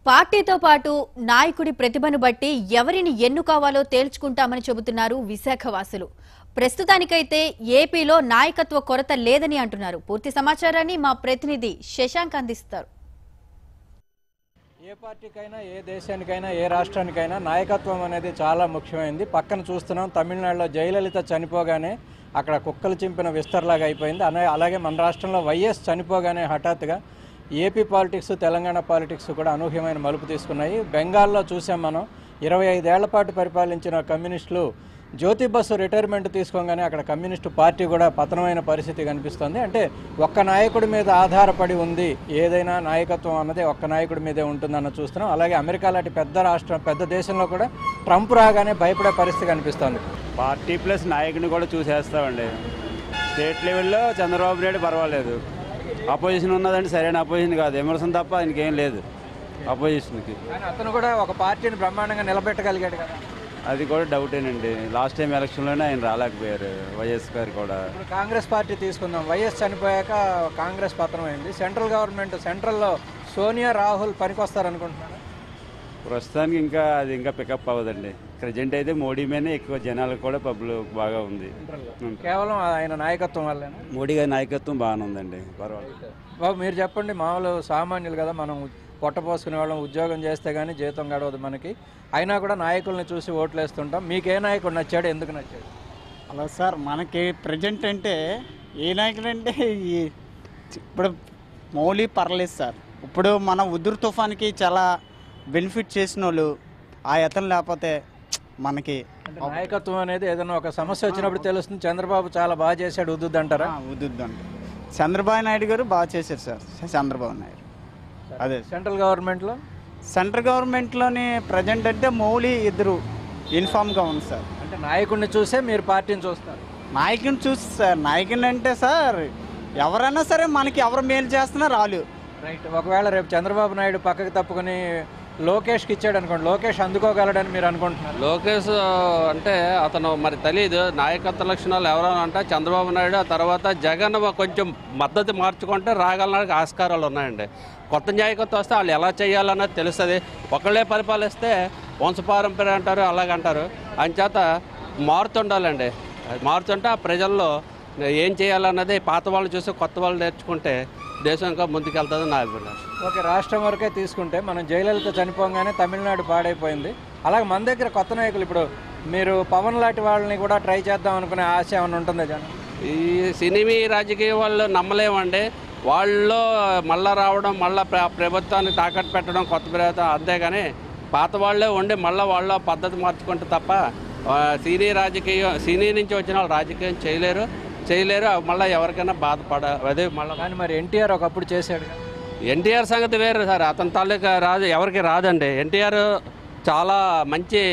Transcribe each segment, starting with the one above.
పార్టీతో పాటు నాయకుడి ప్రతిభను బట్టి ఎవరిని ఎన్నుకోవాలో తేల్చుకుంటామని చెబుతున్నారు విశాఖ వాసులు ప్రస్తుతానికైతే ఏపీలో నాయకత్వ కొరత లేదని అంటున్నారు పూర్తి సమాచారాన్ని మా ప్రతినిధి శశాంక్ అందిస్తారు ఏ పార్టీకైనా ఏ దేశానికైనా ఏ రాష్ట్రానికైనా నాయకత్వం అనేది చాలా ముఖ్యమైనది పక్కన చూస్తున్నాం తమిళనాడులో జయలలిత చనిపోగానే అక్కడ కుక్కలు చింపిన విస్తర్లాగా అయిపోయింది అనే అలాగే మన రాష్ట్రంలో వైఎస్ చనిపోగానే హఠాత్తుగా ఏపీ పాలిటిక్స్ తెలంగాణ పాలిటిక్స్ కూడా అనూహ్యమైన మలుపు తీసుకున్నాయి బెంగాల్లో చూసాం మనం ఇరవై ఐదేళ్ల పాటు పరిపాలించిన కమ్యూనిస్టులు జ్యోతి బస్సు రిటైర్మెంట్ తీసుకోగానే అక్కడ కమ్యూనిస్టు పార్టీ కూడా పతనమైన పరిస్థితి కనిపిస్తుంది అంటే ఒక్క నాయకుడి మీద ఆధారపడి ఉంది ఏదైనా నాయకత్వం అన్నది ఒక్క నాయకుడి మీదే ఉంటుందన్న చూస్తున్నాం అలాగే అమెరికా లాంటి పెద్ద రాష్ట్రం పెద్ద దేశంలో కూడా ట్రంప్ రాగానే భయపడే పరిస్థితి కనిపిస్తోంది పార్టీ ప్లస్ నాయకుని కూడా చూసేస్తామండి స్టేట్ లెవెల్లో చంద్రబాబు నాయుడు పర్వాలేదు అపోజిషన్ ఉన్నదంటే సరైన అపోజిషన్ కాదు విమర్శన తప్ప ఆయనకి ఏం లేదు అపోజిషన్కి కానీ అతను కూడా ఒక పార్టీని బ్రహ్మాండంగా నిలబెట్టగలిగాడు కదా అది కూడా డౌటేనండి లాస్ట్ టైం ఎలక్షన్లోనే ఆయన రాలేకపోయారు వైఎస్ గారు కూడా ఇప్పుడు కాంగ్రెస్ పార్టీ తీసుకుందాం వైఎస్ చనిపోయాక కాంగ్రెస్ పతనమైంది సెంట్రల్ గవర్నమెంట్ సెంట్రల్లో సోనియా రాహుల్ పనికొస్తారనుకుంటున్నారా ప్రస్తుతానికి ఇంకా అది ఇంకా పికప్ అవ్వదండి ప్రజెంట్ అయితే మోడీ మీదనే ఎక్కువ జనాలకు కూడా పబ్లిక్ బాగా ఉంది ఉం. కేవలం ఆయన నాయకత్వం వల్లేనా మోడీ గారి నాయకత్వం బాగానే ఉందండి పర్వాలేదు బాబు మీరు చెప్పండి మామూలు సామాన్యులు కదా మనం పొట్ట పోసుకునే వాళ్ళం ఉద్యోగం చేస్తే కానీ జీతం గడవదు మనకి అయినా కూడా నాయకుల్ని చూసి ఓట్లు వేస్తుంటాం మీకు ఏ నాయకుడు నచ్చాడు ఎందుకు నచ్చాడు హలో సార్ మనకి ప్రజెంట్ అంటే ఏ నాయకుడు అంటే ఈ ఇప్పుడు మౌలి పర్లేదు సార్ ఇప్పుడు మన ఉదురు తుఫాన్కి చాలా బెనిఫిట్ చేసిన వాళ్ళు ఆ అతను లేకపోతే మనకి అంటే నాయకత్వం అనేది ఏదైనా ఒక సమస్య వచ్చినప్పుడు తెలుస్తుంది చంద్రబాబు చాలా బాగా చేశాడు ఉద్దుద్దు అంటారా ఉద్దుద్దండి చంద్రబాబు నాయుడు గారు బాగా చేశారు సార్ చంద్రబాబు నాయుడు అదే సెంట్రల్ గవర్నమెంట్లో సెంట్రల్ గవర్నమెంట్లోని ప్రజెంట్ అంటే మౌలి ఇద్దరు యూనిఫామ్గా ఉంది సార్ అంటే నాయకుడిని చూసే మీరు పార్టీని చూస్తారు నాయకుని చూసి సార్ నాయకుని అంటే సార్ ఎవరైనా సరే మనకి ఎవరు మేలు చేస్తున్నా రాలు రైట్ ఒకవేళ రేపు చంద్రబాబు నాయుడు పక్కకి తప్పుకొని లోకేష్కి ఇచ్చాడు అనుకోండి లోకేష్ అందుకోగలడని మీరు అనుకుంటున్నారు లోకేష్ అంటే అతను మరి తెలియదు నాయకత్వ లక్షణాలు ఎవరైనా అంటే చంద్రబాబు నాయుడు ఆ తర్వాత జగన్ కొంచెం మద్దతు మార్చుకుంటే రాగలడానికి ఆస్కారాలు ఉన్నాయండి కొత్త నాయకత్వం వస్తే వాళ్ళు ఎలా చేయాలన్నది తెలుస్తుంది ఒకళ్ళే పరిపాలిస్తే వంశపారంపర్యం అంటారు అలాగంటారు అంచేత మారుతుండాలండి మారుతుంటే ఆ ప్రజల్లో ఏం చేయాలన్నది పాత వాళ్ళు చూసి కొత్త వాళ్ళు నేర్చుకుంటే దేశం ఇంకా ముందుకెళ్తుంది నా అభిప్రాయం ఓకే రాష్ట్రం వరకే తీసుకుంటే మనం జయలలిత చనిపోగానే తమిళనాడు పాడైపోయింది అలాగే మన దగ్గర కొత్త నాయకులు ఇప్పుడు మీరు పవన్ లాంటి వాళ్ళని కూడా ట్రై చేద్దాం అనుకునే ఆశ ఏమైనా ఉంటుందా జనం ఈ సినిమా రాజకీయ వాళ్ళు నమ్మలేమండి వాళ్ళు మళ్ళా రావడం మళ్ళా ప్ర ప్రభుత్వాన్ని తాకట్టు పెట్టడం కొత్త ప్రభుత్వం అంతేగాని పాత వాళ్ళే ఉండి మళ్ళీ వాళ్ళ పద్ధతి మార్చుకుంటే తప్ప ఆ, సినీ రాజకీయం సినీ నుంచి వచ్చిన వాళ్ళు రాజకీయం చేయలేరు చేయలేరు మళ్ళీ ఎవరికైనా బాధపడ అదే మళ్ళీ కానీ మరి ఎన్టీఆర్ ఒకప్పుడు చేశాడు కదా. ఎన్టీఆర్ సంగతి వేరు సార్ అతని తాలూకా రాదు ఎవరికి రాదండి ఎన్టీఆర్ చాలా మంచి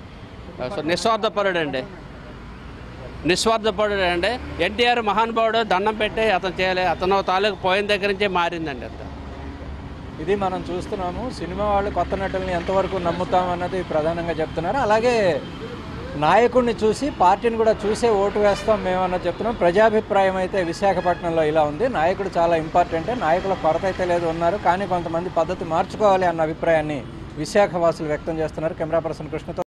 నిస్వార్థపరుడు అండి నిస్వార్థపరుడు అండి ఎన్టీఆర్ మహానుభావుడు దండం పెట్టి అతను చేయలే అతను తాలూకు పోయిన దగ్గర నుంచే మారిందండి అంత ఇది మనం చూస్తున్నాము సినిమా వాళ్ళు కొత్త నటుల్ని ఎంతవరకు నమ్ముతాం అన్నది ప్రధానంగా చెప్తున్నారు అలాగే నాయకుడిని చూసి పార్టీని కూడా చూసే ఓటు వేస్తాం మేమన్నది చెప్తున్నాం ప్రజాభిప్రాయం అయితే విశాఖపట్నంలో ఇలా ఉంది నాయకుడు చాలా ఇంపార్టెంటే నాయకుల కొరత అయితే లేదు ఉన్నారు కానీ కొంతమంది పద్ధతి మార్చుకోవాలి అన్న అభిప్రాయాన్ని విశాఖ వాసులు వ్యక్తం చేస్తున్నారు కెమెరా పర్సన్ కృష్ణతో